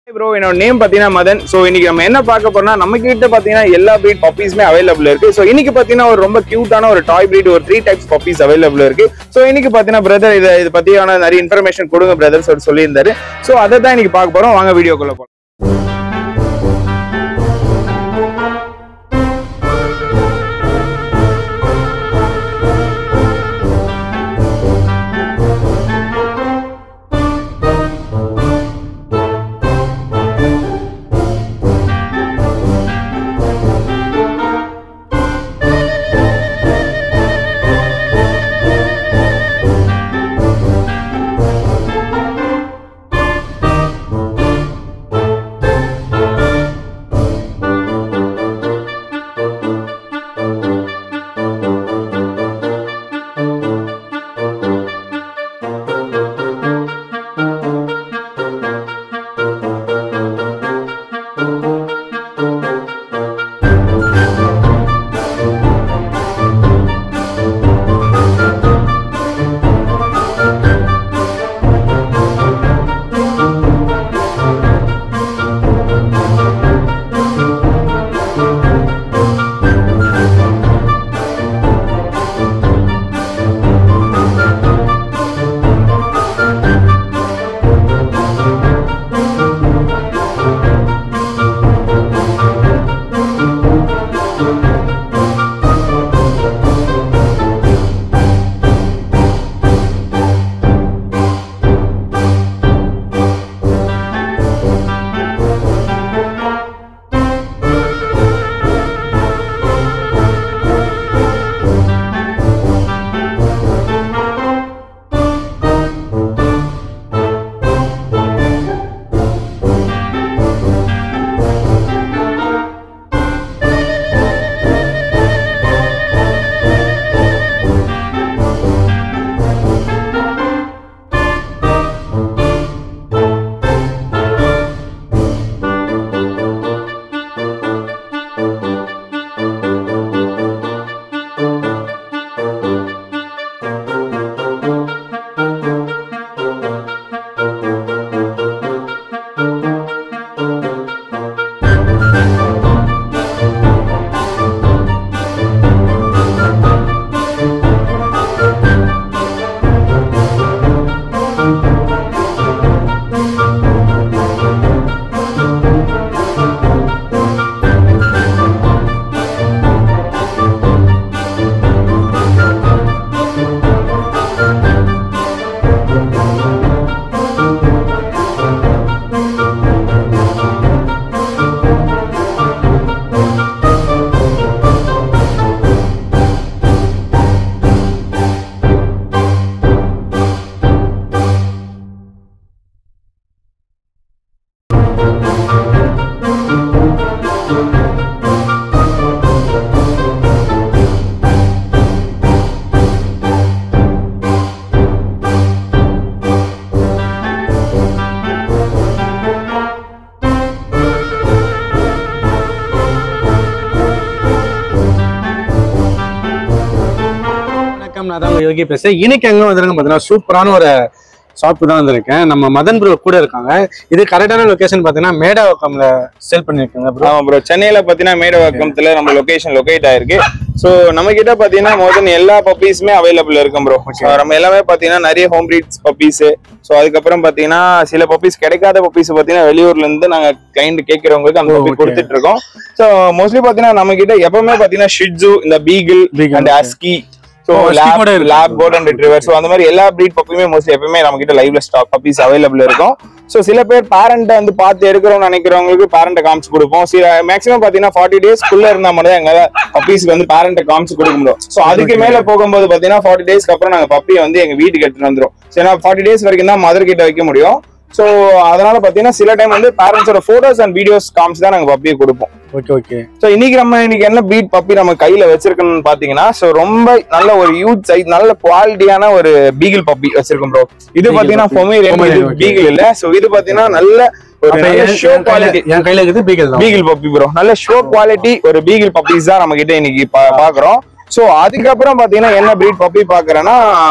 Bro என்னோட name பாத்தீங்கன்னா Madan so இன்னைக்கு நம்ம என்ன பார்க்க போறோம்னா நம்ம கிட்ட பாத்தீங்கன்னா எல்லா breed பப்பீஸ்மே அவைலபிள் இருக்கு சோ இன்னைக்கு பாத்தீங்கன்னா ஒரு ரொம்ப கியூட்டான ஒரு டாய் breed ஒரு த்ரீ டைப்ஸ் பப்பீஸ் அவைலபிள் இருக்கு சோ இன்னைக்கு பாத்தீங்கன்னா பிரதர் இதை இது பத்தியான நிறைய இன்ஃபர்மேஷன் கொடுங்க பிரதர் சொல்லி சொல்லியிருந்தாரு சோ அதை தான் இன்னைக்கு பார்க்க போறோம் வாங்க வீடியோக்குள்ள போலாம் வணக்கம் நான் தான் உங்க யோகி பேசுறேன் இன்னைக்கு எங்க வந்திருக்கேன் பார்த்தீங்கன்னா சூப்பரான ஒரு ஷாப்பு தான் வந்திருக்கேன் நம்ம மதன் ப்ரோ கூட இருக்காங்க இது கரெக்டான லொகேஷன் பார்த்தீங்கன்னா மேடாவக்கம்ல சேல் பண்ணிருக்காங்க ப்ரோ ஆமா ப்ரோ சென்னையில பாத்தீங்கன்னா மேடவாக்கத்துல நம்ம லொகேஷன் லொகேட் ஆயிருக்கு சோ நம்ம கிட்ட பாத்தீங்கன்னா மோதன் எல்லா பப்பீஸுமே அவைலபிள் இருக்கும் ப்ரோ நம்ம எல்லாமே பாத்தீங்கன்னா நிறைய ஹோம் பிரீட்ஸ் பப்பீஸ் சோ அதுக்கப்புறம் பாத்தீங்கன்னா சில பப்பீஸ் கிடைக்காத பப்பீஸ் பாத்தீங்கன்னா வெளியூர்ல இருந்து நாங்க கிளைண்ட் கேட்கறவங்களுக்கு அந்த ஓ, பப்பி okay. கொடுத்துட்டு இருக்கோம் சோ மோஸ்ட்லி பாத்தீங்கன்னா நம்ம கிட்ட எப்பவுமே பாத்தீங்கன்னா ஷிட்ஜு இந்த beagle Beagle, and okay. Husky so ஓ, husky கூட இருக்கு. லேப் கோல்டன் ரிட்ரீவர் ஸோ அந்த மாதிரி எல்லா ப்ரீட் பப்பியுமே மோஸ்ட்லி எப்பவுமே நம்ம கிட்ட லைவ்ல ஸ்டாக் பப்பீஸ் அவைலபிள் இருக்கும் ஸோ சில பேர் பேரண்ட்டை வந்து பார்த்து எடுக்கிறோம்னு நினைக்கிறவங்களுக்கு பேரண்ட்டை காமிச்சு கொடுப்போம் சில மேக்ஸிமம் பார்த்தீங்கன்னா ஃபார்ட்டி டேஸ்க்குள்ள இருந்தா மட்டும் தான் எங்களால் பப்பீஸ்க்கு வந்து பேரண்ட்டை காமிச்சு கொடுக்க முடியும் ஸோ அதுக்கு மேல போகும்போது பார்த்தீங்கன்னா ஃபார்ட்டி டேஸ்க்கு அப்புறம் நாங்கள் பப்பியை வந்து எங்க வீட்டுக்கு எடுத்துட்டு வந்துரும் ஸோ ஏன்னா ஃபார்ட்டி டேஸ் வரைக்கும் தான் மதர் கிட்ட வைக்க முடியும் ஸோ அதனால பார்த்தீங்கன்னா சில டைம் வந்து பேரண்ட்ஸோட ஃபோட்டோஸ் அண்ட் வீடியோஸ் காமிச்சு தான் நாங்கள் பப்பியை கொடுப்போம் ஓகே ஓகே சோ இன்னைக்கு நம்ம இன்னைக்கு என்ன பீட் பப்பி நம்ம கையில வச்சிருக்கோம்னு பாத்தீங்கன்னா சோ ரொம்ப நல்ல ஒரு யூத் சைஸ் நல்ல குவாலிட்டியான ஒரு பீகிள் பப்பி வச்சிருக்கோம் ப்ரோ இது Beagle பாத்தீங்கன்னா puppy. பொமேரியன் Pomeranian, இது okay. பீகிள் இல்ல சோ இது பாத்தீங்கன்னா நல்ல ஒரு அப்ப நல்ல என் ஷோ என் கையில- குவாலிட்டி என் கையில இருக்குது பீகல் தான் பீகிள் பப்பி ப்ரோ நல்ல ஷோ குவாலிட்டி ஒரு பீகிள் பப்பீஸ் தான் நம்ம கிட்ட இன்னைக்கு பா- பாக்குறோம் சோ அதுக்கப்புறம் பாத்தீங்கன்னா என்ன பிரீட் பப்பி பாக்குறேன்னா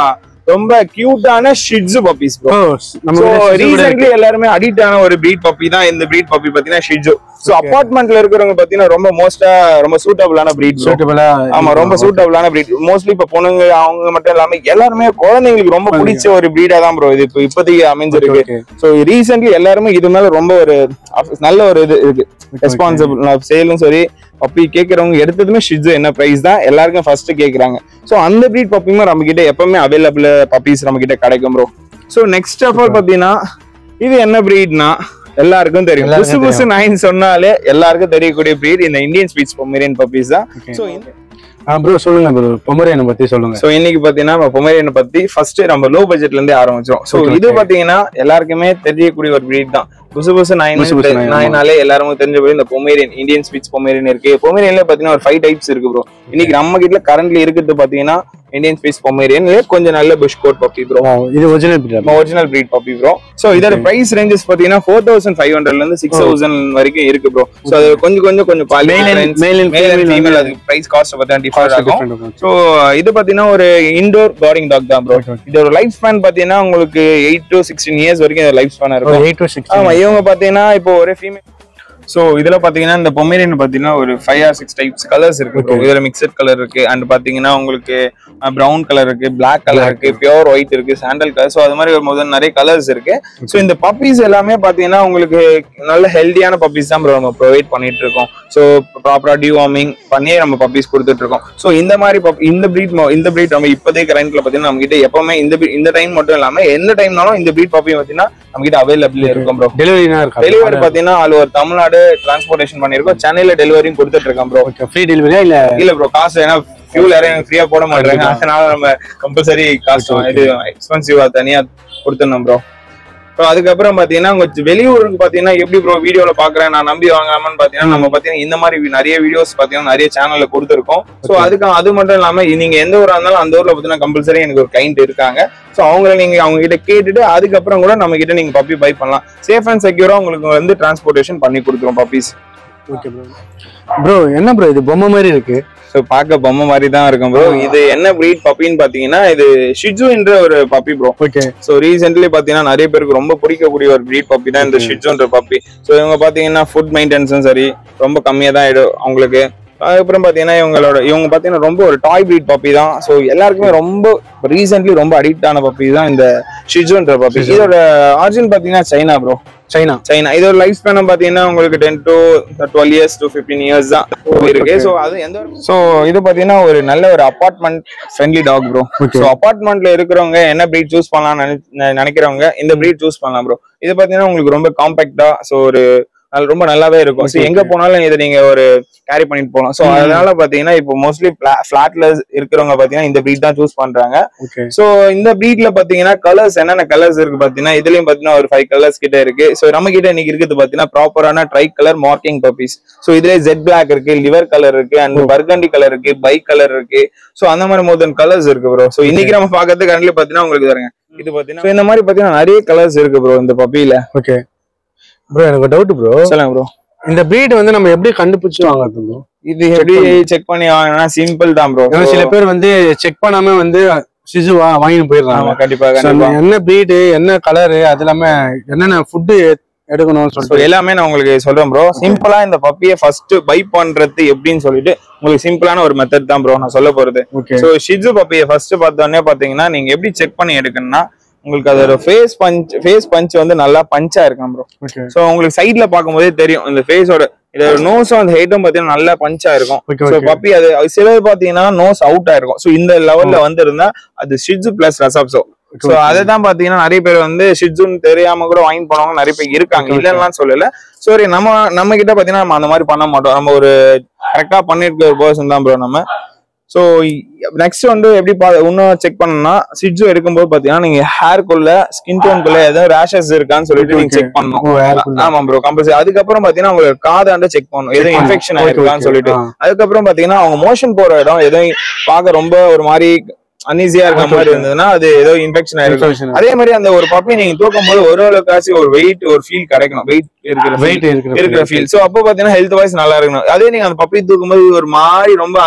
ரொம்ப கியூட்டான ஷிட்ஸு பப்பீஸ் ப்ரோ ஓ நம்ம ஸோ கிட்ட Shih Tzu கூட ரீசென்ட்லி எல்லாருமே அடிக்ட் ஆன ஒரு பிரீட் பப்பி தான் இந்த பிரீட் பப்பி பாத்தீங்கன்னா ஷிட்ஜு ஸோ அபார்ட்மெண்ட்ல இருக்கிறவங்க பாத்தீங்கன்னா ரொம்ப மோஸ்டா ரொம்ப சூட்டபிளான பிரீட் suitable-ஆ ஆமா ரொம்ப சூட்டபிளான பிரீட் மோஸ்ட்லி இப்ப பொண்ணுங்க அவங்க மட்டும் இல்லாம எல்லாருமே குழந்தைங்களுக்கு ரொம்ப பிடிச்ச ஒரு பிரீடா தான் ப்ரோ இது இப்போ இப்போதைக்கு அமைஞ்சிருக்கு Okay. ஸோ ரீசென்ட்லி எல்லாருமே இது மேல ரொம்ப ஒரு அஃப்- நல்ல ஒரு இது இருக்கு ரெஸ்பான்சிபிள் சேலும் சரி பப்பி கேட்கறவங்க எடுத்ததுமே ஷிட்ஸு என்ன பிரைஸ் தான் எல்லாருக்கும் ஃபர்ஸ்ட் கேக்குறாங்க ஸோ அந்த பிரீட் பப்பியுமே நம்ம கிட்ட எப்பவுமே அவைலபிள் பப்பீஸ் நம்ம கிட்ட கிடைக்கும் bro so next of all பாத்தீங்கன்னா இது என்ன பிரீட்னா எல்லாருக்கும் தெரியும் புசு எல்லாருக்கும் புசு நைன் சொன்னாலே எல்லாருக்கும் தெரியக்கூடிய பிரீட் இந்த இந்தியன் ஸ்பீச் பொமேரியன் பப்பீஸ் தான் Okay. ஸோ ப்ரோ சொல்லுங்க ப்ரோ பொமரேனை பத்தி சொல்லுங்க சோ இன்னைக்கு பாத்தீங்கன்னா நம்ம பொமேரியனை பத்தி ஃபர்ஸ்ட் நம்ம லோ பட்ஜெட்ல இருந்தே ஆரம்பிச்சோம் சோ Okay, இது okay. பாத்தீங்கன்னா எல்லாருக்குமே தெரியக்கூடிய ஒரு breed தான் புசு புசு நாயின் புசு புசு நாய், ஆமா. நாயினாலே எல்லாருமே தெரிஞ்சபடி இந்த பொமேரியன் இந்தியன் ஸ்பீச் பொமேரியன் இருக்கு பொமேரியன்ல பாத்தீங்கன்னா ஒரு ஃபைவ் டைப்ஸ் இருக்கு ப்ரோ இன்னைக்கு நம்ம கிட்ட கரண்ட்லி இருக்கிறது பாத்தீங்கன்னா இந்தியன் ஸ்பீச் பொமேரியன் கொஞ்சம் நல்ல புஷ் கோட் பப்பி ப்ரோ இது original breed original breed puppy bro so இதோட பிரைஸ் ரேஞ்சஸ் பாத்தீங்கன்னா ஃபோர் தௌசண்ட் ஃபைவ் ஹண்ட்ரட்ல இருந்து சிக்ஸ் தௌசண்ட் வரைக்கும் இருக்கு ப்ரோ சோ அது கொஞ்சம் கொஞ்சம் கொஞ்சம் Male and- male and female female வந்து- அதுக்கு பிரைஸ் காஸ்ட் பார்த்தீங்கன்னா டிஃபர் ஆகும் டிஃபரெண்ட் ஸோ இது பாத்தீங்கன்னா ஒரு இன்டோர் கார்டிங் டாக் தான் ப்ரோ Okay, okay. இதோட லைஃப் ஸ்பேன் பாத்தீங்கன்னா உங்களுக்கு எயிட் டு சிக்ஸ்டீன் இயர்ஸ் வரைக்கும் இந்த லைஃப் ஸ்பேன் இருக்கும் எயிட் டு சிக்ஸ் ஆமா இவங்க பாத்தீங்கன்னா இப்போ ஒரு ஃபீமேல் ஸோ இதுல பாத்தீங்கன்னா இந்த பொமேரியன் பாத்தீங்கன்னா ஒரு five or six types colours இருக்கு bro. இதுல மிக்சட் கலர் இருக்கு அண்ட் பாத்தீங்கன்னா உங்களுக்கு ப்ரௌன் கலர் இருக்கு Black கலர் இருக்கு பியூர் ஒயிட் இருக்கு சாண்டல் கலர் ஸோ அது மாதிரி ஒரு முதல் நிறைய கலர்ஸ் இருக்கு ஸோ இந்த பப்பீஸ் எல்லாமே பாத்தீங்கன்னா உங்களுக்கு நல்ல ஹெல்தியான பப்பீஸ் தான் bro நம்ம ப்ரொவைட் பண்ணிட்டு இருக்கோம் ஸோ ப்ராப்பரா டிவார்மிங் பண்ணியே நம்ம பப்பீஸ் கொடுத்துட்டு இருக்கோம் ஸோ இந்த மாதிரி pup- இந்த பிரீட் இந்த பிரீட் நம்ம இப்போதைக்கு கரண்ட்ல பாத்தீங்கன்னா நம்ம கிட்ட எப்பவுமே இந்த breed- இந்த டைம் மட்டும் இல்லாம எந்த டைம்னாலும் இந்த பிரீட் பப்பி பாத்தீங்கன்னா நம்ம கிட்ட அவைலபிள் இருக்கும் ப்ரோ டெலிவரினா இருக்கா டெலிவரி பாத்தீங்கன்னா ஆல் ஓவர் தமிழ்நாடு டிரான்ஸ்போர்டேஷன் பண்ணிருக்கோம் சென்னையில டெலிவரியும் கொடுத்துட்டு இருக்கோம் ப்ரோ ஓகே ஃப்ரீ டெலிவரியா இல்ல இல்ல ப்ரோ காசு ஏன்னா ஃபியூல் யாரும் எனக்கு ஃப்ரீயா போட மாட்டாங்க அதனால நம்ம கம்பல்சரி காசு Okay, okay. இது எக்ஸ்பென்சிவா தனியா கொடுத்துடணும் ப்ரோ ஸோ அதுக்கப்புறம் பாத்தீங்கன்னா உங்க வெளியூருக்கு பாத்தீங்கன்னா எப்படி ப்ரோ வீடியோல பாக்குறேன் நான் நம்பி வாங்காமன்னு பாத்தீங்கன்னா நம்ம பாத்தீங்கன்னா இந்த மாதிரி வி- நிறைய வீடியோஸ் பாத்தீங்கன்னா நிறைய சேனல்ல கொடுத்துருக்கோம் ஸோ அதுக்கு அது மட்டும் இல்லாம நீங்க எந்த ஊரா இருந்தாலும் அந்த ஊர்ல பாத்தீங்கன்னா கம்பல்சரி எனக்கு ஒரு கிளைண்ட் இருக்காங்க ஸோ அவங்கள நீங்க அவங்க கிட்ட கேட்டுட்டு அதுக்கப்புறம் கூட நம்ம கிட்ட நீங்க பப்பி பை பண்ணலாம் சேஃப் அண்ட் செக்யூரா உங்களுக்கு வந்து டிரான்ஸ்போர்ட்டேஷன் பண்ணி கொடுத்துரும் பப்பீஸ் ஓகே ப்ரோ ப்ரோ என்ன ப்ரோ இது பொம்மை மாதிரி இருக்கு ஸோ பார்க்க பொம்மை மாதிரி தான் இருக்கும் ப்ரோ இது என்ன breed பப்பின்னு பாத்தீங்கன்னா இது ஷிட்ஜுன்ற ஒரு puppy bro okay so recently பாத்தீங்கன்னா நிறைய பேருக்கு ரொம்ப பிடிக்கக்கூடிய ஒரு breed பப்பி தான் இந்த ஷிட்ஜுன்ற பப்பி ஸோ இவங்க பாத்தீங்கன்னா ஃபுட் மெயின்டெனன்ஸும் சரி ரொம்ப கம்மியா தான் ஆயிடும் அவங்களுக்கு அதுக்கப்புறம் பாத்தீங்கன்னா இவங்களோட இவங்க பாத்தீங்கன்னா ரொம்ப ஒரு டாய் breed பப்பி தான் ஸோ எல்லாருக்குமே ரொம்ப ரீசென்ட்லி ரொம்ப அடிக்ட் ஆன பப்பி தான் இந்த ஷிட்ஜுன்ற பப்பி Shih Tzu. இதோட ஆரிஜின் பாத்தீங்கன்னா சைனா ப்ரோ சைனா சைனா இதோட லைஃப் ஸ்பேன் பாத்தீங்கன்னா உங்களுக்கு ten to twelve years to fifteen years தான் இருக்கு ஸோ அது எந்த ஸோ இது பாத்தீங்கன்னா ஒரு நல்ல ஒரு apartment friendly dog bro Okay. So அபார்ட்மெண்ட்ல இருக்கிறவங்க என்ன breed சூஸ் பண்ணலாம்னு நினை- நெ- நினைக்கிறவங்க இந்த breed சூஸ் பண்ணலாம் ப்ரோ இது பாத்தீங்கன்னா உங்களுக்கு ரொம்ப காம்பாக்டா ஸோ ஒரு நல்ல- ரொம்ப நல்லாவே இருக்கும் ஸோ Okay, எங்க போனாலும் இதை நீங்க ஒரு கேரி பண்ணிட்டு போகலாம் ஸோ ம். அதனால பாத்தீங்கன்னா இப்போ மோஸ்ட்லி ஃபிளாட்ல இருக்கிறவங்க பாத்தீங்கன்னா இந்த breed தான் சூஸ் பண்றாங்க ஓகே சோ இந்த பிரீட்ல பாத்தீங்கன்னா கலர்ஸ் என்னென்ன கலர்ஸ் இருக்கு பாத்தீங்கன்னா இதுலயும் பாத்தீங்கன்னா ஒரு ஃபைவ் கலர்ஸ் கிட்ட இருக்கு சோ நம்ம கிட்ட இன்னைக்கு இருக்குது பாத்தீங்கன்னா ப்ராப்பரான tri colour marking puppies so இதுல ஜெட் பிளாக் இருக்கு லிவர் கலர் இருக்கு அண்ட் பர்கண்டி கலர் இருக்கு பைக் கலர் இருக்கு சோ அந்த மாதிரி மோர் தென் கலர்ஸ் இருக்கு ப்ரோ சோ இன்னைக்கு நம்ம பாக்கிறது கரண்ட்லி பாத்தீங்கன்னா உங்களுக்கு பாருங்க இது பாத்தீங்கன்னா so இந்த மாதிரி பாத்தீங்கன்னா நிறைய கலர்ஸ் இருக்கு ப்ரோ இந்த பப்பியில ஓகே ப்ரோ எனக்கு டவுட் ப்ரோ சொல்லுங்க ப்ரோ இந்த பிரீட் வந்து நம்ம எப்படி கண்டுபிடிச்சு வாங்குறது ப்ரோ இது எப்படி செக் பண்ணி வாங்கினா சிம்பிள் தான் ப்ரோ ஏன்னா சில பேர் வந்து செக் பண்ணாம வந்து சிசுவா வாங்கிட்டு போயிடுறாங்க ஆமா கண்டிப்பா So, கண்டிப்பா என்ன பிரீடு என்ன கலரு அது இல்லாம என்னென்ன ஃபுட்டு எடுக்கணும்னு So, சொல்லிட்டு எல்லாமே நான் உங்களுக்கு சொல்றேன் ப்ரோ சிம்பிளா இந்த பப்பியை ஃபர்ஸ்ட் பை பண்றது எப்படின்னு சொல்லிட்டு உங்களுக்கு சிம்பிளான ஒரு மெத்தட் தான் ப்ரோ நான் சொல்ல போறது ஓகே ஸோ ஷிட்ஜு பப்பியை ஃபர்ஸ்ட் பார்த்தோன்னே பாத்தீங்கன்னா நீங்க எப்படி செக் பண்ணி எடுக்கணும்னா உங்களுக்கு அதோட ஃபேஸ் பஞ்ச் ஃபேஸ் பஞ்ச் வந்து நல்லா பஞ்சா இருக்கும் ப்ரோ ஓகே ஸோ உங்களுக்கு சைட்ல பார்க்கும்போதே தெரியும் இந்த ஃபேஸோட இதோட நோஸும் அந்த ஹெய்ட்டும் பாத்தீங்கன்னா நல்லா பஞ்சா இருக்கும் ஓகே ஸோ ஓகே பப்பி அது சிலது பாத்தீங்கன்னா நோஸ் அவுட் ஆயிருக்கும் ஸோ இந்த லெவல்ல வந்திருந்தா அது ஷிட்ஜு பிளஸ் ரசாப்ஸோ ஸோ அதை தான் பாத்தீங்கன்னா நிறைய பேர் வந்து ஷிட்ஜுன்னு தெரியாம கூட வாங்கி போனவங்க நிறைய பேர் இருக்காங்க Okay, okay. இல்லைன்னா சொல்லல சரி நம்ம நம்ம கிட்ட பாத்தீங்கன்னா நம்ம அந்த மாதிரி பண்ண மாட்டோம் நம்ம ஒரு கரெக்டா பண்ணிருக்க ஒரு பர்சன் தான் ப்ரோ நம்ம ஸோ நெக்ஸ்ட் வந்து எப்படி பா இன்னும் செக் பண்ணணும்னா சிட்ஜு எடுக்கும்போது பாத்தீங்கன்னா நீங்க ஹேர்க்குள்ள ஸ்கின் டோனுக்குள்ள ஏதோ ரேஷஸ் இருக்கான்னு சொல்லிட்டு நீங்க Okay. செக் பண்ணணும் ஓ, hairக்குள்ள. ஆமா ப்ரோ கம்பல்சரி அதுக்கப்புறம் பாத்தீங்கன்னா உங்களுக்கு காதாண்ட செக் பண்ணணும் எதுவும் பண்ணணும். இன்ஃபெக்ஷன் Okay, ஆயிருக்கான்னு okay. சொல்லிட்டு ஆ. அதுக்கப்புறம் பாத்தீங்கன்னா அவங்க மோஷன் போற இடம் எதுவும் பார்க்க ரொம்ப ஒரு மாதிரி அன்ஈஸியா இருக்க Okay, மாதிரி okay. இருந்ததுன்னா அது ஏதோ இன்ஃபெக்ஷன் ஆயிருக்கும் Infection. அதே மாதிரி அந்த ஒரு பப்பி நீங்க தூக்கும் போது ஒரு அளவுக்காச்சும் ஒரு வெயிட் ஒரு ஃபீல் கிடைக்கணும் வெயிட் இருக்கிற வெயிட் weight இருக்கிற இருக்கிற ஃபீல் சோ அப்போ பாத்தீங்கன்னா ஹெல்த் வைஸ் நல்லா இருக்கணும் அதே நீங்க அந்த பப்பி தூக்கும் போது ஒரு மாதிரி ரொம்ப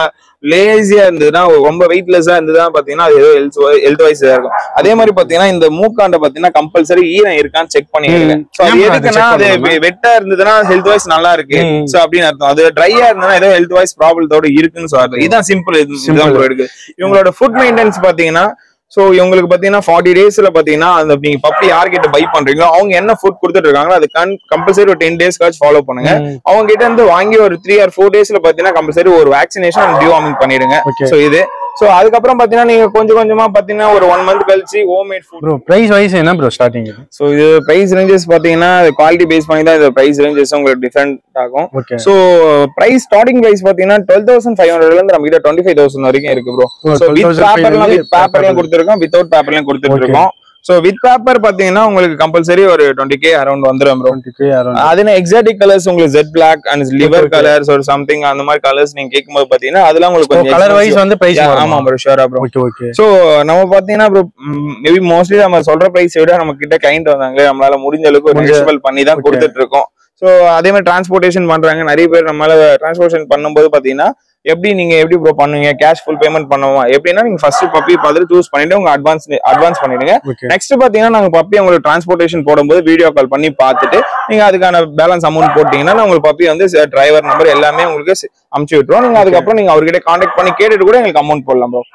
லேசியா இருந்ததுன்னா ரொம்ப வெயிட்லெஸ்ஸா இருந்ததுன்னா பாத்தீங்கன்னா அது ஏதோ ஹெல்த் ஹெல்த் வைஸ் இருக்கும் அதே மாதிரி பாத்தீங்கன்னா இந்த மூக்காண்ட பாத்தீங்கன்னா கம்பல்சரி ஈரம் இருக்கான்னு செக் பண்ணிடுங்க ம். சோ அது ஏன் bro அது எதுக்குன்னா check அது பண்ணணுமா? வெ- வெட்டா இருந்ததுன்னா ஹெல்த் வைஸ் நல்லா இருக்கு ம். சோ அப்படின்னு அர்த்தம் அது ட்ரையா இருந்ததுன்னா ஏதோ ஹெல்த் வைஸ் ப்ராப்ளத்தோட இருக்குன்னு சொல்றது இதான் சிம்பிள் இதுதான் Simple. bro இருக்கு இவங்களோட ஃபுட் மெயின்டெனன்ஸ் பாத்தீங்கன்னா சோ இவங்களுக்கு பாத்தீங்கன்னா ஃபார்ட்டி டேஸ்ல பாத்தீங்கன்னா அந்த நீங்க பப்பி யார்கிட்ட பை பண்றீங்களோ அவங்க என்ன ஃபுட் கொடுத்துட்டு இருக்காங்களோ அது கம்பல்சரி ஒரு டென் டேஸ்க்காச்சும் ஃபாலோ பண்ணுங்க ம். அவங்க கிட்ட இருந்து வாங்கி ஒரு த்ரீ ஆர் ஃபோர் டேஸ்ல பாத்தீங்கன்னா கம்பல்சரி ஒரு வேக்சினேஷன் அண்ட் டிவார்மிங் பண்ணிடுங்க ஓகே சோ இது சோ அதுக்கப்புறம் பாத்தீங்கன்னா நீங்க கொஞ்சம் கொஞ்சமா பாத்தீங்கன்னா ஒரு ஒன் மந்த் கழிச்சு homemade food bro price wise என்ன ப்ரோ ஸ்டார்டிங் இது சோ இது பிரைஸ் ரேஞ்சஸ் பாத்தீங்கன்னா குவாலிட்டி பேஸ் பண்ணி தான் இது பிரைஸ் ரேஞ்சஸ் உங்களுக்கு டிஃபரெண்ட் ஆகும் okay so price starting price பாத்தீங்கன்னா டுவெல் தௌசண்ட் ஃபைவ் ஹண்ட்ரட்ல இருந்து நம்ம கிட்ட டுவெண்ட்டி ஃபைவ் தௌசண்ட் வரைக்கும் இருக்கு ப்ரோ Oh, சோ வித் 12,500 பேப்பர்லாம் வித் paper பேப்பர்லாம் கொடுத்துருக்கோம் வித்தவுட் பேப்பர்லாம் கொடுத்துட்டு இருக்கோம் சோ வித் பேப்பர் பாத்தீங்கன்னா உங்களுக்கு கம்பல்சரி ஒரு டுவெண்ட்டி கே அரௌண்ட் வந்துடும் ப்ரோ டுவெண்ட்டி கே அரௌண்ட் அதுல எக்ஸாட்டிக் கலர்ஸ் உங்களுக்கு jet black and liver okay. Colours ஒரு சம்திங் அந்த மாதிரி கலர்ஸ் நீங்க கேட்கும்போது பாத்தீங்கன்னா அதெல்லாம் உங்களுக்கு கொஞ்சம் கலர் வைஸ் expensive. வந்து பிரைஸ் Yeah, ஆமா ப்ரோ ஷூரா ப்ரோ ஓகே ஓகே சோ நம்ம பாத்தீங்கன்னா ப்ரோ மேபி மோஸ்ட்லி நம்ம சொல்ற பிரைஸ் விட நம்ம கிட்ட கிளைண்ட் வந்தாங்களே நம்மளால முடிஞ்ச அளவுக்கு ஒரு முடிஞ்ச- நெகோஷியபிள் பண்ணி தான் Okay. கொடுத்துட்டு இருக்கோம் சோ அதே மாதிரி டிரான்ஸ்போர்ட்டேஷன் பண்றாங்க நிறைய பேர் நம்மளால டிரான்ஸ்போர்ட்டேஷன் பண்ணும்போது பாத்தீங்கன்னா எப்படி நீங்க எப்படி ப்ரோ பண்ணுவீங்க கேஷ் ஃபுல் பேமெண்ட் பண்ணுவோம் எப்படின்னா நீங்க ஃபர்ஸ்ட் பப்பி பார்த்துட்டு சூஸ் பண்ணிட்டு உங்க அட்வான்ஸ் அட்வான்ஸ் பண்ணிடுங்க ஓகே நெக்ஸ்ட் பாத்தீங்கன்னா நாங்க பப்பி உங்களுக்கு டிரான்ஸ்போர்ட்டேஷன் போடும்போது வீடியோ கால் பண்ணி பார்த்துட்டு நீங்க அதுக்கான பேலன்ஸ் அமௌண்ட் போட்டீங்கன்னா நான் உங்களுக்கு பப்பி வந்து டிரைவர் நம்பர் எல்லாமே உங்களுக்கு சி- அமுச்சு விட்டுருவோம் நீங்க அதுக்கப்புறம் நீங்க அவர்கிட்ட கான்டாக்ட் பண்ணி கேட்டுட்டு கூட எங்களுக்கு அமௌண்ட் போடலாம் ப்ரோ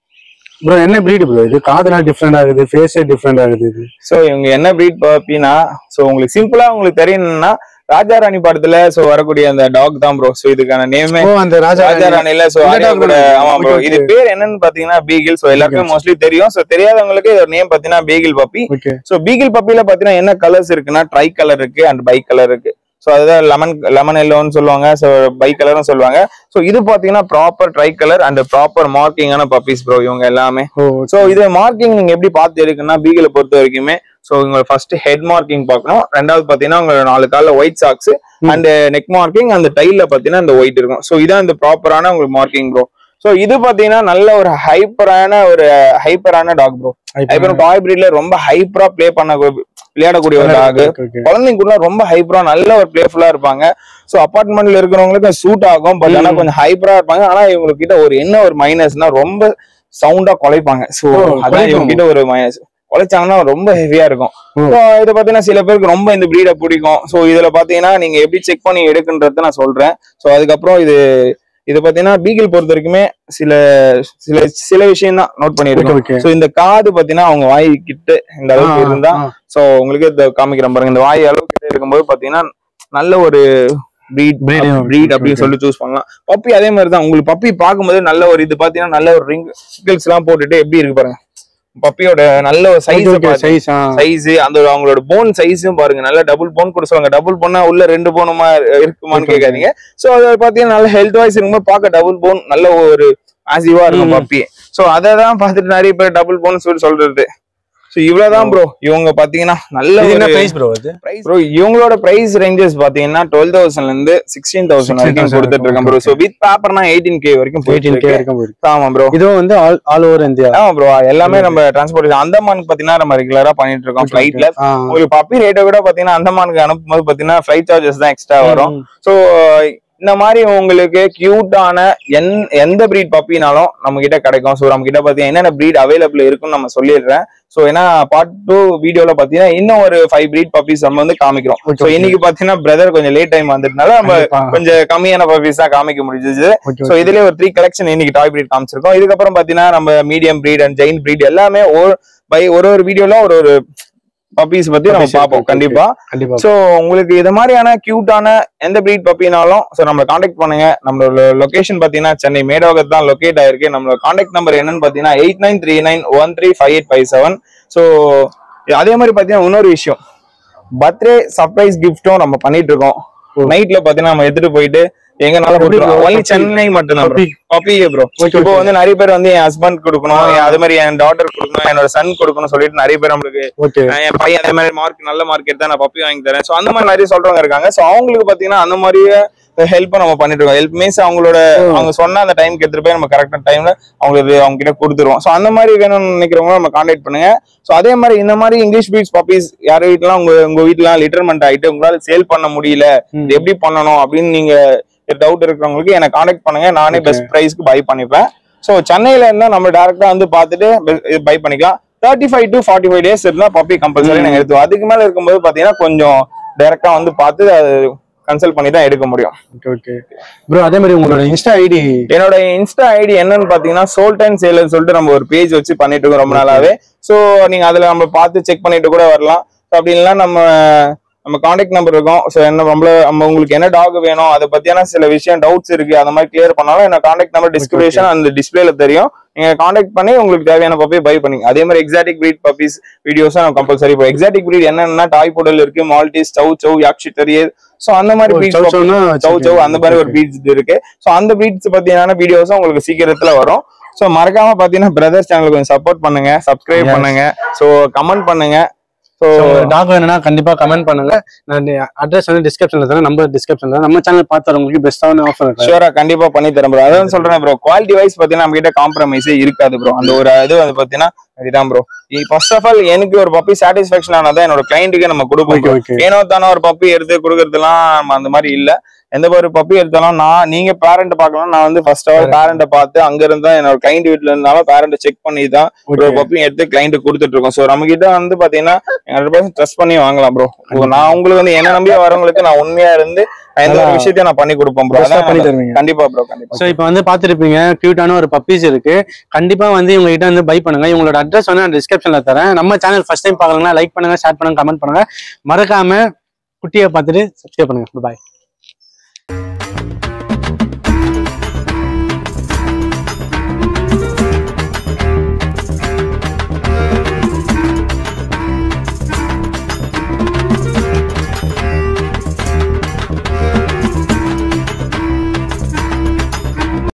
ப்ரோ என்ன பிரீடு ப்ரோ இது காதெல்லாம் டிஃப்ரெண்ட் ஆகுது ஃபேஸே டிஃப்ரெண்ட் ஆகுது இது சோ இவங்க என்ன பிரீட் பப்பினா சோ உங்களுக்கு சிம்பிளா உங்களுக்கு தெரியணும்னா ராஜா ராணி படத்துல சோ வரக்கூடிய அந்த டாக் தான் ப்ரோ சோ இதுக்கான நேமே ஓ அந்த ராஜா ராஜா ராணில சோ இந்த ஆரியா dog கூட தானே? ஆமா ப்ரோ Okay, இது okay. பேர் என்னன்னு பாத்தீங்கன்னா பீகிள் சோ எல்லாருக்கும் மோஸ்ட்லி தெரியும் சோ தெரியாதவங்களுக்கு இதோட நேம் பாத்தீங்கன்னா beagle puppy okay so beagle பப்பில பாத்தீங்கன்னா என்ன கலர்ஸ் இருக்குன்னா ட்ரை கலர் இருக்கு அண்ட் பை கலர் இருக்கு சோ அதுதான் லெமன் லெமன் எல்லோன்னு சொல்லுவாங்க சோ பை கலர்னு சொல்லுவாங்க சோ இது பாத்தீங்கன்னா proper tri colour and proper மார்க்கிங்கான பப்பீஸ் ப்ரோ இவங்க எல்லாமே ஓ சோ இது மார்க்கிங் நீங்க எப்படி பார்த்து எடுக்குன்னா பீகிளை பொறுத்த வரைக்குமே சோ உங்க ஃபர்ஸ்ட் ஹெட் மார்க்கிங் பார்க்கணும் ரெண்டாவது பாத்தீங்கன்னா உங்க நாலு கால்ல white socks and neck marking அந்த டைல்ல பாத்தீங்கன்னா இந்த ஒயிட் இருக்கும் சோ இதான் இந்த ப்ராப்பரான உங்களுக்கு மார்க்கிங் ப்ரோ சோ இது பாத்தீங்கன்னா நல்ல ஒரு ஹைப்பரான ஒரு ஹைப்பரான டாக் ப்ரோ ஹைப்பர் டாய் பிரீட்ல ரொம்ப ஹைப்பரா ப்ளே பண்ண விளையாடக்கூடிய ஒரு டாக் ஓகே குழந்தைங்க கூட ரொம்ப ஹைப்பரா நல்ல ஒரு பிளேஃபுல்லா இருப்பாங்க சோ அபார்ட்மெண்ட்ல இருக்கிறவங்களுக்கு சூட் ஆகும் பட் ஆனா ம். கொஞ்சம் ஹைப்பரா இருப்பாங்க ஆனா இவங்க கிட்ட ஒரு என்ன ஒரு மைனஸ்னா ரொம்ப சவுண்டா குலைப்பாங்க சோ ஓ, அதான் குலைப்பாங்க. இவங்க கிட்ட ஒரு மைனஸ் குலைச்சாங்கன்னா ரொம்ப ஹெவியா இருக்கும் ஓ. So, இத பாத்தீங்கன்னா சில பேருக்கு ரொம்ப இந்த பிரீட பிடிக்கும் சோ இதுல பாத்தீங்கன்னா நீங்க எப்படி செக் பண்ணி எடுக்குன்றத நான் சொல்றேன் சோ அதுக்கப்புறம் இது இது பாத்தீங்கன்னா பீகிள் பொறுத்த வரைக்குமே சில சில சில விஷயம் தான் நோட் ஓகே பண்ணிருக்கோம் ஓகே சோ இந்த காது பாத்தீங்கன்னா அவங்க வாய் கிட்ட இந்த அளவுக்கு இருந்தா சோ உங்களுக்கு இந்த காமிக்கிறேன் பாருங்க இந்த வாய் அளவு கிட்ட இருக்கும்போது பாத்தீங்கன்னா நல்ல ஒரு பிரீட் Breed, பிரீட் okay, அப்படின்னு okay. சொல்லி சூஸ் பண்ணலாம் பப்பி அதே மாதிரி தான் உங்களுக்கு பப்பி பார்க்கும்போது நல்ல ஒரு இது பாத்தீங்கன்னா நல்ல ஒரு ரிங் ஸ்கில்ஸ் எல்லாம் போட்டுட்டு எப்படி இருக்கு பாருங்க பப்பியோட நல்ல ஒரு சைஸ் சைஸ் சைஸ் அந்த அவங்களோட போன் சைஸும் பாருங்க நல்ல டபுள் போன் கூட சொல்லுவாங்க டபுள் போனா உள்ள ரெண்டு போனுமா இருக்குமான்னு Okay, okay. கேட்காதீங்க சோ அதை பாத்தீங்கன்னா நல்ல ஹெல்த் வைஸ் இருக்கும்போது பார்க்க டபுள் போன் நல்ல ஒரு ஆசிவா இருக்கும் ம். பப்பி சோ அதை தான் பார்த்துட்டு நிறைய பேர் டபுள் போன் சொல்லி சொல்றது சோ இவ்வளவுதான் ப்ரோ இவங்க பாத்தீங்கன்னா நல்ல இது என்ன ஒரு பிரைஸ் ப்ரோ அது ப்ரோ இவங்களோட பிரைஸ் ரேஞ்சஸ் பாத்தீங்கன்னா டுவெல் தௌசண்ட்ல இருந்து சிக்ஸ்டீன் தௌசண்ட் வரைக்கும் 16,000 கொடுத்துட்டு இருக்கேன் ப்ரோ சோ வித் பேப்பர்னா எயிட்டீன் கே வரைக்கும் போயிட்டு 18k இருக்கு வரைக்கும் போயிருக்கு ஆமா ப்ரோ இதுவும் வந்து ஆல் ஆல் ஓவர் இந்தியா ஆமா ப்ரோ எல்லாமே நம்ம டிரான்ஸ்போர்ட் அந்தமானுக்கு பாத்தீங்கன்னா நம்ம ரெகுலரா பண்ணிட்டு இருக்கோம் ஃபிளைட்ல உங்களுக்கு பப்பி ரேட்டை விட பாத்தீங்கன்னா அந்தமானுக்கு அனுப்பும்போது பாத்தீங்கன்னா ஃபிளைட் சார்ஜஸ் தான் எக்ஸ்ட்ரா வரும் சோ இந்த மாதிரி உங்களுக்கு கியூட்டான என் எந்த பிரீட் பப்பினாலும் நம்ம கிட்ட கிடைக்கும் ஸோ நம்ம கிட்ட பாத்தீங்கன்னா என்னென்ன பிரீட் அவைலபிள் இருக்குன்னு நம்ம சொல்லிடுறேன் ஸோ ஏன்னா பார்ட் டூ வீடியோல பாத்தீங்கன்னா இன்னும் ஒரு ஃபைவ் பிரீட் பப்பீஸ் நம்ம வந்து காமிக்கிறோம் Okay, ஸோ okay. இன்னைக்கு பாத்தீங்கன்னா பிரதர் கொஞ்சம் லேட் டைம் வந்துட்டனால நம்ம கொஞ்சம் கம்மியான பப்பீஸ் தான் காமிக்க முடிஞ்சது சோ இதுலயே ஒரு த்ரீ கலெக்ஷன் இன்னைக்கு டாய் பிரீட் காமிச்சிருக்கோம் இதுக்கப்புறம் பாத்தீங்கன்னா நம்ம medium breed and giant breed எல்லாமே ஒரு பை ஒரு ஒரு வீடியோல ஒரு ஒரு பப்பீஸ் பத்தி நம்ம Puppies பார்ப்போம் இருக்கு, கண்டிப்பா கண்டிப்பா சோ உங்களுக்கு இது மாதிரியான கியூட்டான எந்த பிரீட் பப்பினாலும் சோ நம்ம காண்டாக்ட் பண்ணுங்க நம்மளோட லொகேஷன் பாத்தீங்கன்னா சென்னை மேடோகத் தான் லொகேட் ஆயிருக்கு நம்மளோட காண்டாக்ட் நம்பர் என்னன்னு பாத்தீங்கன்னா eight nine three nine one three five eight five seven so அதே மாதிரி பாத்தீங்கன்னா இன்னொரு விஷயம் பர்த்டே சர்ப்ரைஸ் கிஃப்ட்டும் நம்ம பண்ணிட்டு இருக்கோம் ஓ. நைட்ல பாத்தீங்கன்னா நம்ம எடுத்துட்டு போயிட்டு எங்கனால எப்படி bro? ஒன்லி Puppy- சென்னை மட்டும்தான் Puppy. பப்பி ப்ரோ Okay, இப்போ okay. வந்து நிறைய பேர் வந்து என் ஹஸ்பண்ட் கொடுக்கணும் என் அது மாதிரி என் டாட்டர் கொடுக்கணும் என்னோட சன் கொடுக்கணும் சொல்லிட்டு நிறைய பேர் நம்மளுக்கு ஓகே நான் என் பையன் அதே மாதிரி மார்க் நல்ல மார்க் எடுத்தா நான் பப்பி வாங்கி தரேன் சோ அந்த மாதிரி நிறைய சொல்றவங்க இருக்காங்க சோ அவங்களுக்கு பாத்தீங்கன்னா அந்த மாதிரியே ஹெல்ப் நம்ம பண்ணிட்டு இருக்கோம் ஹெல்ப் மீன்ஸ் அவங்களோட அவங்க சொன்ன அந்த டைம்க்கு எடுத்துட்டு போய் நம்ம கரெக்டான டைம்ல அவங்களுக்கு அவங்க கிட்ட கொடுத்துருவோம் சோ அந்த மாதிரி வேணும்னு நினைக்கிறவங்க நம்ம கான்டாக்ட் பண்ணுங்க சோ அதே மாதிரி இந்த மாதிரி இங்கிலீஷ் பீட்ஸ் பப்பீஸ் யார் வீட்டுலாம் உங்க உங்க வீட்டுல லிட்டர்மெண்ட் ஆயிட்டு உங்களால சேல் பண்ண முடியல இது எப்படி பண்ணணும் அப்படின்னு நீங்க டவுட் இருக்கிறவங்களுக்கு என்னை காண்டாக்ட் பண்ணுங்க நானே Okay. பெஸ்ட் ப்ரைஸ்க்கு பை பண்ணிப்பேன் ஸோ சென்னையில இருந்தா நம்ம டேரக்டா வந்து பார்த்துட்டு பை பண்ணிக்கலாம் thirty five to forty five days இருந்தா பப்பி கம்பல்சரி ம். நாங்கள் எடுத்துவோம் அதுக்கு மேல இருக்கும்போது பாத்தீங்கன்னா கொஞ்சம் டைரக்டா வந்து பார்த்து அது கன்சல்ட் பண்ணி தான் எடுக்க முடியும் ஓகே ஓகே ப்ரோ அதே மாதிரி உங்களோட இன்ஸ்டா ஐடி என்னோட இன்ஸ்டா ஐடி என்னன்னு பாத்தீங்கன்னா சோல்ட் அண்ட் சேலர் சொல்லிட்டு நம்ம ஒரு பேஜ் வச்சு பண்ணிட்டு இருக்கோம் ரொம்ப நாளாவே சோ நீங்க அதுல நம்ம பார்த்து செக் பண்ணிட்டு கூட வரலாம் So அப்படி இல்லைன்னா நம்ம நம்ம காண்டாக்ட் நம்பர் இருக்கும் ஸோ என்ன நம்மள நம்ம உங்களுக்கு என்ன டாக் வேணும் அதை பத்தியான சில விஷயம் டவுட்ஸ் இருக்கு அந்த மாதிரி கிளியர் பண்ணாலும் என்ன காண்டாக்ட் நம்பர் டிஸ்கிரிப்ஷன் அந்த டிஸ்பிளேல தெரியும் நீங்க காண்டாக்ட் பண்ணி உங்களுக்கு தேவையான பப்பி பை பண்ணிங்க அதே மாதிரி எக்ஸாட்டிக் breed பப்பீஸ் வீடியோஸும் நம்ம கம்பல்சரி இப்போ எக்ஸாட்டிக் breed என்னன்னா டாய் புடல் இருக்கு மால்டீஸ் சவு சவு யாக்ஷி டெரியர் ஸோ அந்த மாதிரி breeds சவ் puppy- சவ்னா சவு சவு அந்த மாதிரி ஒரு பிரீட்ஸ் இருக்கு ஸோ அந்த பிரீட்ஸ் பத்தியான வீடியோஸும் உங்களுக்கு சீக்கிரத்துல வரும் ஸோ மறக்காம பாத்தீங்கன்னா பிரதர்ஸ் சேனலுக்கு கொஞ்சம் சப்போர்ட் பண்ணுங்க சப்ஸ்கிரைப் Yes. பண்ணுங்க ஸோ கமெண்ட் பண்ணுங்க ஸோ டாக் வேணும்னா கண்டிப்பா கமெண்ட் பண்ணுங்க நான் அட்ரஸ் வந்து டிஸ்கிரிப்ஷன்ல தரேன் நம்பர் டிஸ்கிரிப்ஷன்ல நம்ம சேனல் பார்த்துறவங்களுக்கு பெஸ்ட்டான ஆஃபர் இருக்கு ஷூரா கண்டிப்பா பண்ணி தரேன் ப்ரோ அதான் சொல்றேன் ப்ரோ குவாலிட்டி வைஸ் பாத்தீங்கன்னா நம்ம கிட்ட காம்ப்ரமைஸே இருக்காது ப்ரோ அந்த ஒரு இது வந்து பாத்தீங்கன்னா இதுதான் ப்ரோ ஃபர்ஸ்ட் ஆஃப் ஆல் எனக்கு ஒரு பப்பி சாட்டிஸ்ஃபேக்ஷன் ஆனதான் என்னோட கிளைண்ட்டுக்கு நம்ம கொடுப்போம் ஓகே bro. ஓகே ஏனோ தானோ ஒரு பப்பி எடுத்து கொடுக்கறதுலாம் நம்ம அந்த மாதிரி இல்ல எந்த ஒரு பப்பி எடுத்தாலும் நான் நீங்க பேரண்ட் பார்க்கலாம் நான் வந்து ஃபர்ஸ்ட் ஆஃப் ஆல் பேரண்ட பார்த்து அங்க இருந்தா என்னோட கிளைண்ட் வீட்ல இருந்தாலும் பேரண்ட செக் பண்ணி தான் ஒரு ஓகே பப்பி எடுத்து கிளைண்ட் கொடுத்துட்டு இருக்கோம் சோ நம்ம கிட்ட வந்து பாத்தீங்கன்னா ஹண்ட்ரட் பர்சன்ட் ட்ரஸ்ட் பண்ணி வாங்கலாம் ப்ரோ நான் உங்களுக்கு வந்து என்ன நம்பி வரவங்களுக்கு நான் உண்மையா இருந்து நான் எந்த ஒரு நல்லா விஷயத்தையும் நான் பண்ணி கொடுப்பேன் ப்ரோ பெஸ்ட்டாக பண்ணி தருவீங்க கண்டிப்பா ப்ரோ கண்டிப்பா ஸோ இப்போ வந்து பார்த்துருப்பீங்க க்யூட்டான ஒரு பப்பீஸ் இருக்கு கண்டிப்பா வந்து இவங்க கிட்ட வந்து பை பண்ணுங்க இவங்களோட அட்ரஸ் வந்து நான் டிஸ்கிரிப்ஷன்ல தரேன் நம்ம சேனல் ஃபர்ஸ்ட் டைம் பார்க்கலன்னா லைக் பண்ணுங்க ஷேர் பண்ணுங்க கமெண்ட் பண்ணுங்க மறக்காம குட்டியை பார்த்துட்டு சப்ஸ்கிரைப் பண்ணுங்க பாய்